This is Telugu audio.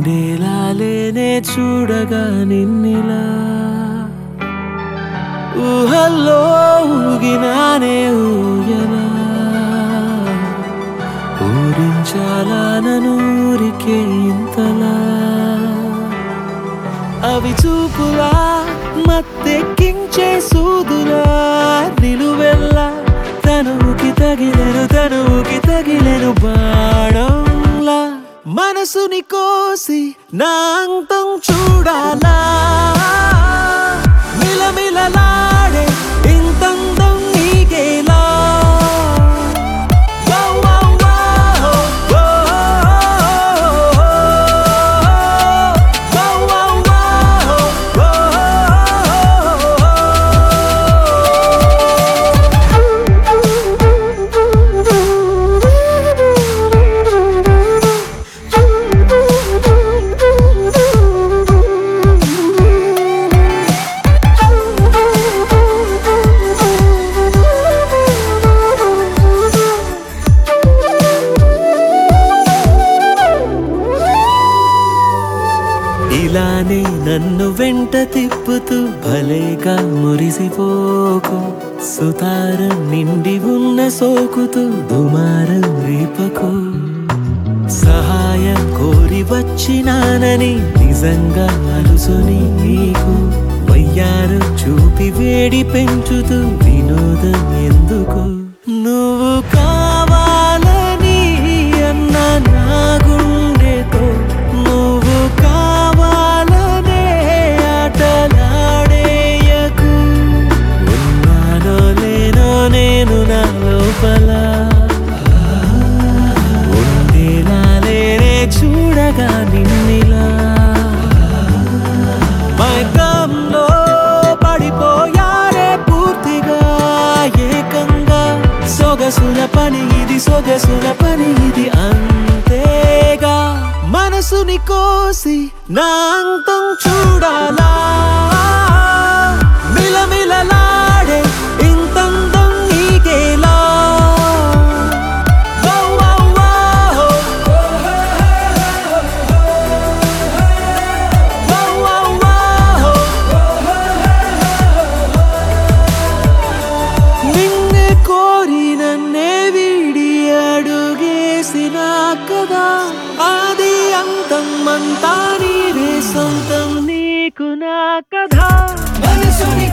ఉండేలా లేనే చూడగా నిన్నిలా ఊహల్లో ఊగినానే ఊయలా ఊరించాలా ననూరికే ఇంతలా అవి చూపులా మత్తెక్కించే సూదులా నిలువెల్లా తనువుకి తగిలెను తనువుకి తగిలెను బాణంలా మనసుని కోసి నా అంతం చూడాలా మిలమిలలాడే ఇంతందం నీకేలా Wow, wow, wow, wow. Wow, wow, wow, ఇలానే నన్ను వెంట తిప్పుతూ భలేగా మురిసిపోకు సుతారం నిండి ఉన్న సోకుతూ దుమారం రేపకు సహాయం కోరి వచ్చినానని నిజంగా అలుసుని నీకు వయ్యారు చూపి వేడి పెంచుతూ వినోదం ఎందుకు నువ్వు కావాలని అన్న నా గుండెతో నువ్వు కావాలనే ఆటలాడేయకు ఉన్నానో లేనో నేను నా లోపల ఉండేలా లేనే చూడగా నిన్నిలా మైకంలో పడిపోయారే పూర్తిగా ఏకంగా సొగసుల పని ఇది సొగసుల పని ఇది అంతేగా మనసుని కోసి నా అంతం చూడాలా మిలమిలలాడే ఇంతందం నీకేలా Wow, wow, wow. Wow, wow, wow. నిన్నే కోరి నన్నే వీడి అడుగేసిన కదా ఆది అంతం అంతా నీవే సొంతం నీకు నా కథ మనసుని